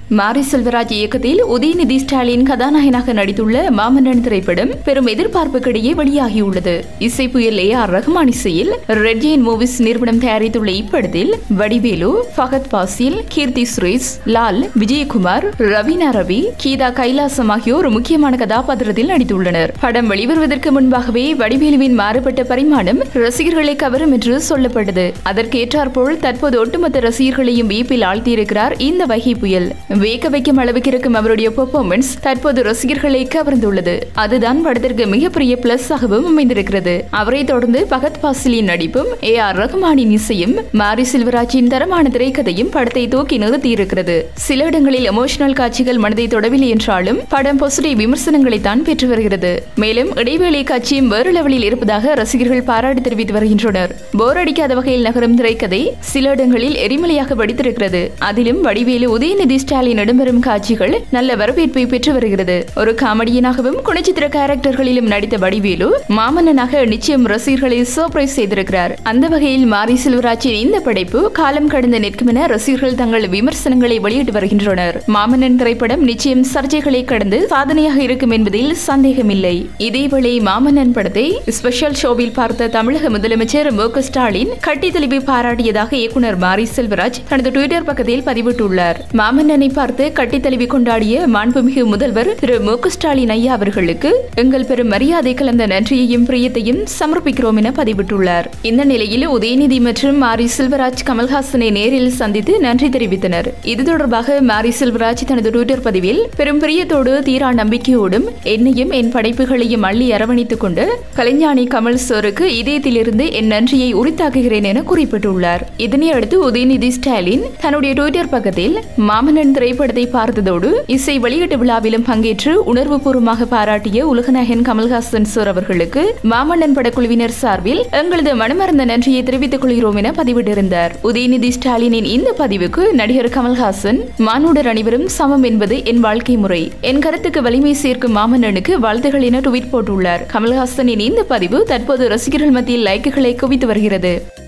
மாரி செல்வராஜ் இயக்கத்தில் உதயநிதி ஸ்டாலின் கதாநாயகனாக நடித்துள்ள மாமன்னன் திரைப்படம் பெரும் எதிர்பார்ப்புக்கிடையே வெளியாகியுள்ளது இசை புயல் ஏ ஆர் ரஹ்மான் இசையில் ரெட் ஜெயின் மூவிஸ் நிறுவனம் தயாரித்துள்ள இப்படத்தில் வடிவேலு ஃபகத் பாசில் கீர்த்தி சுரேஷ் லால் விஜயகுமார் ரவீனா ரவி கீதா கைலாசம் ஆகியோர் முக்கியமான கதாபாத்திரத்தில் நடித்துள்ளனர் படம் வெளிவருவதற்கு முன்பாகவே வடிவேலுவின் மாறுபட்ட பரிமாணம் ரசிகர்களை கவரும் என்று சொல்லப்பட்டது அதற்கேற்றாற்போல் தற்போது ஒட்டுமொத்த ரசிகர்களையும் வியப்பில் ஆழ்த்தியிருக்கிறார் இந்த வகை புயல் வேக வைக்கும் அளவுக்கு இருக்கும் அவருடைய பெர்ஃபார்மன்ஸ் தற்போது ரசிகர்களை கவர்ந்துள்ளது அதுதான் படத்திற்கு மிகப்பெரிய பிளஸ் ஆகவும் அமைந்திருக்கிறது அவரை தொடர்ந்து பகத் பாசிலின் நடிப்பும் ஏ ஆர் ரஹ்மானின் இசையும் மாரி செல்வராஜின் தரமான திரைக்கதையும் படத்தை தூக்கி நிறுத்தியிருக்கிறது சில இடங்களில் எமோஷனல் காட்சிகள் மனதை தொடவில்லை என்றாலும் படம் பாசிட்டிவ் விமர்சனங்களை தான் பெற்று வருகிறது மேலும் இடைவேளை காட்சியும் வேறு லெவலில் இருப்பதாக ரசிகர்கள் பாராட்டு தெரிவித்து வருகின்றனர் போர் அடிக்காத வகையில் நகரும் திரைக்கதை சில இடங்களில் எரிமலையாக வெடித்திருக்கிறது அதிலும் வடிவேலு உதயநிதி ஸ்டாலின் இடம்பெறும் காட்சிகள் நல்ல வரவேற்பை பெற்று வருகிறது ஒரு காமெடியனாகவும் குணச்சித்திர கேரக்டர்களிலும் நடித்த வடிவேலு மாமன்னனாக நிச்சயம் ரசிகர்களை சர்ப்ரைஸ் செய்திருக்கிறார் அந்த வகையில் மாரி செல்வராஜின் இந்த படைப்பு காலம் கடந்து நிற்கும் என ரசிகர்கள் தங்கள் விமர்சனங்களை வெளியிட்டு வருகின்றனர் மாமன்னன் திரைப்படம் நிச்சயம் சர்ச்சைகளை கடந்து சாதனையாக இருக்கும் என்பதில் சந்தேகமில்லை இதேவேளை மாமன்னன் படத்தை ஸ்பெஷல் ஷோவில் பார்த்த தமிழக முதலமைச்சர் மு க ஸ்டாலின் கட்டி தெளிவை பாராட்டியதாக இயக்குனர் மாரி செல்வராஜ் தனது ட்விட்டர் பக்கத்தில் பதிவிட்டுள்ளார் மாமன்னனை பார்த்து கட்டி தழுவி கொண்டாடிய மாண்புமிகு முதல்வர் திரு மு க ஸ்டாலின் ஐயா அவர்களுக்கு எங்கள் பெரும் மரியாதை கலந்த நன்றியையும் பிரியத்தையும் சமர்ப்பிக்கிறோம் என பதிவிட்டுள்ளார் இந்த நிலையில் உதயநிதி மற்றும் மாரி செல்வராஜ் கமல்ஹாசனை நேரில் சந்தித்து நன்றி தெரிவித்தனர் இது தொடர்பாக மாரி செல்வராஜ் தனது ட்விட்டர் பதிவில் பெரும் பிரியத்தோடு தீரா நம்பிக்கையோடும் என்னையும் என் படைப்புகளையும் அள்ளி அரவணைத்துக் கொண்டு கலைஞானி கமல் சோருக்கு இதயத்திலிருந்து என் நன்றியை உரித்தாக்குகிறேன் என குறிப்பிட்டுள்ளார் இதனை அடுத்து உதயநிதி ஸ்டாலின் தன்னுடைய ட்விட்டர் பக்கத்தில் மாமன்னன் திரைப்படத்தை பார்த்ததோடு இசை வெளியீட்டு விழாவிலும் பங்கேற்று உணர்வுபூர்வமாக பாராட்டிய உலகநாயகன் கமல்ஹாசன் சார் அவர்களுக்கு மாமன்னன் படக்குழுவினர் சார்பில் எங்களது மனமார்ந்த நன்றியை தெரிவித்துக் கொள்கிறோம் என பதிவிட்டிருந்தார் உதயநிதி ஸ்டாலினின் இந்த பதிவுக்கு நடிகர் கமல்ஹாசன் மானுடர் அனைவரும் சமம் என்பது என் வாழ்க்கை முறை என் கருத்துக்கு வலிமை சேர்க்கும் மாமன்னனுக்கு வாழ்த்துகள் என ட்வீட் போட்டுள்ளார் கமல்ஹாசனின் இந்த பதிவு தற்போது ரசிகர்கள் மத்தியில் லைக்குகளை குவித்து வருகிறது